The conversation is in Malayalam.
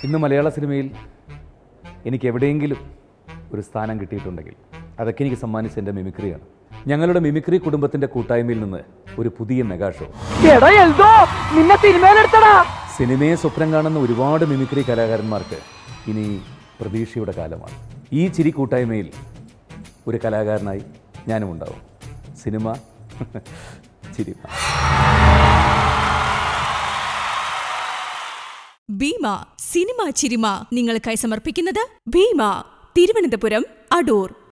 ഇന്ന് മലയാള സിനിമയിൽ എനിക്ക് എവിടെയെങ്കിലും ഒരു സ്ഥാനം കിട്ടിയിട്ടുണ്ടെങ്കിൽ അതൊക്കെ എനിക്ക് സമ്മാനിച്ച എൻ്റെ മിമിക്രിയാണ് ഞങ്ങളുടെ മിമിക്രി കുടുംബത്തിൻ്റെ കൂട്ടായ്മയിൽ നിന്ന് ഒരു പുതിയ മെഗാ ഷോ എടാ എൽദോ നിന്നെ സിനിമയിലെടുത്തടാ സിനിമയെ സ്വപ്നം കാണുന്ന ഒരുപാട് മിമിക്രി കലാകാരന്മാർക്ക് ഇനി പ്രതീക്ഷയുടെ കാലമാണ് ഈ ചിരി കൂട്ടായ്മയിൽ ഒരു കലാകാരനായി ഞാനും ഉണ്ടാവും സിനിമ ചിരിമ ഭീമ സിനിമ ചിരിമ നിങ്ങൾക്കായി സമർപ്പിക്കുന്നത് ഭീമ തിരുവനന്തപുരം അടൂർ